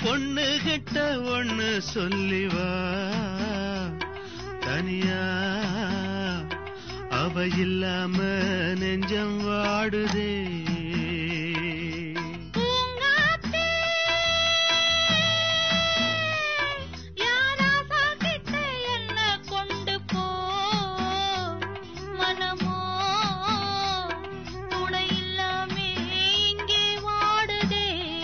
பொண்ணு கிட்ட ஒண்ணு சொல்லிவா தனியா அவ இல்லாம நெஞ்சம் வாடுதே பூங்காத்தே யாராசா கிட்ட என்ன கொண்டு போ மனமோ துணை இல்லாமே இங்கே வாடுதே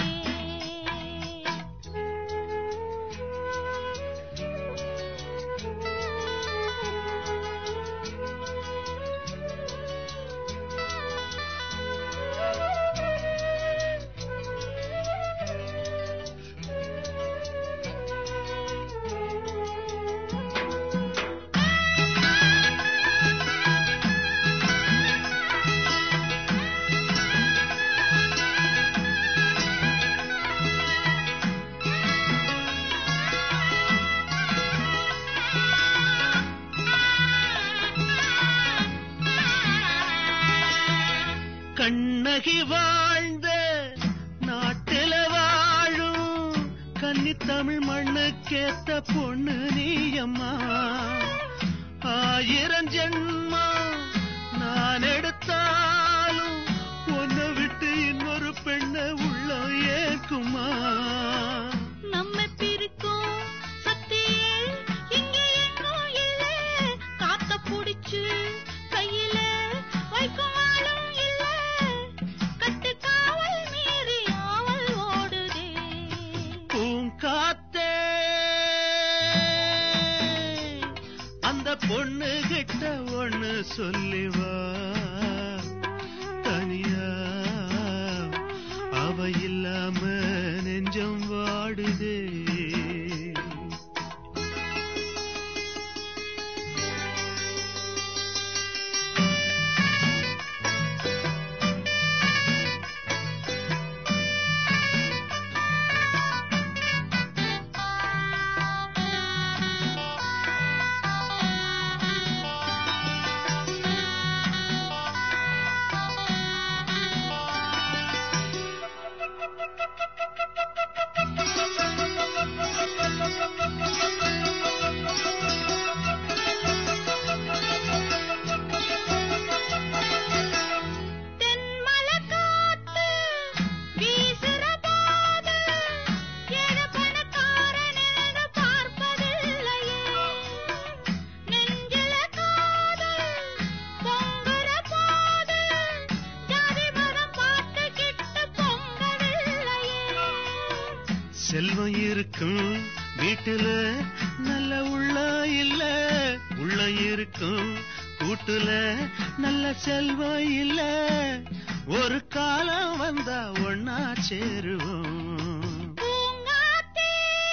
கண்ணகி வாழ்ந்த நாட்டில வாழும் கன்னி தமிழ் மண்ணுக்கேத்த பொண்ணு நீயம்மா ஆயிரம் ஜென்மா நான் எடுத்தாலும் உன்னை விட்டு இன்னொரு பெண்ணை உள்ள ஏற்குமா நம்மை பிரிக்கும் சக்தியே இங்க எங்கும் இல்ல காத்த புடிச்சு கையில வைக்கும் ஆளும் இல்ல கட்டு காவல் மீறி ஆவல் ஓடுதே பூங்காத்தே அந்த பொண்ணு கிட்ட ஒண்ணு சொல்லிவா தனியா அவ இல்லாம நெஞ்சம் வாடுதே தென்மலை காத்து வீசுற போது ஏழு பணக்காரன் என்று பார்ப்பதில்லையே நெஞ்சில காதல் பொங்குற போது ஜாதி மரம் பார்த்துக்கிட்டு பொங்கவில்லையே செல்வம் இருக்கும் வீட்டுல நல்ல உள்ள இல்ல உள்ள இருக்கும் கூட்டுல நல்ல செல்வம் இல்ல ஒரு காலம் வந்தா ஒன்னா சேருவோம் பூங்காத்தே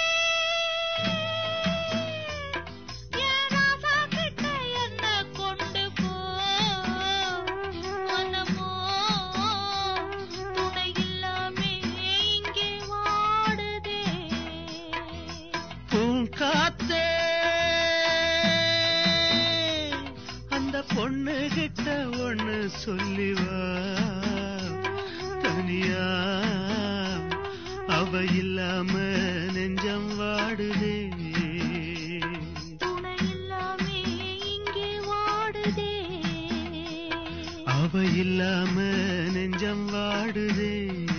என் ராசா கிட்ட என்ன கொண்டு போ மனமோ துணை இல்லாமே இங்கே வாடுதே பூங்காத்தே அந்த பொண்ணு கிட்ட ஒண்ணு சொல்லிவா தனியா அவ இல்லாம நெஞ்சம் வாடுதே துணை இல்லாமே இங்கே வாடுதே அவ இல்லாம நெஞ்சம் வாடுதே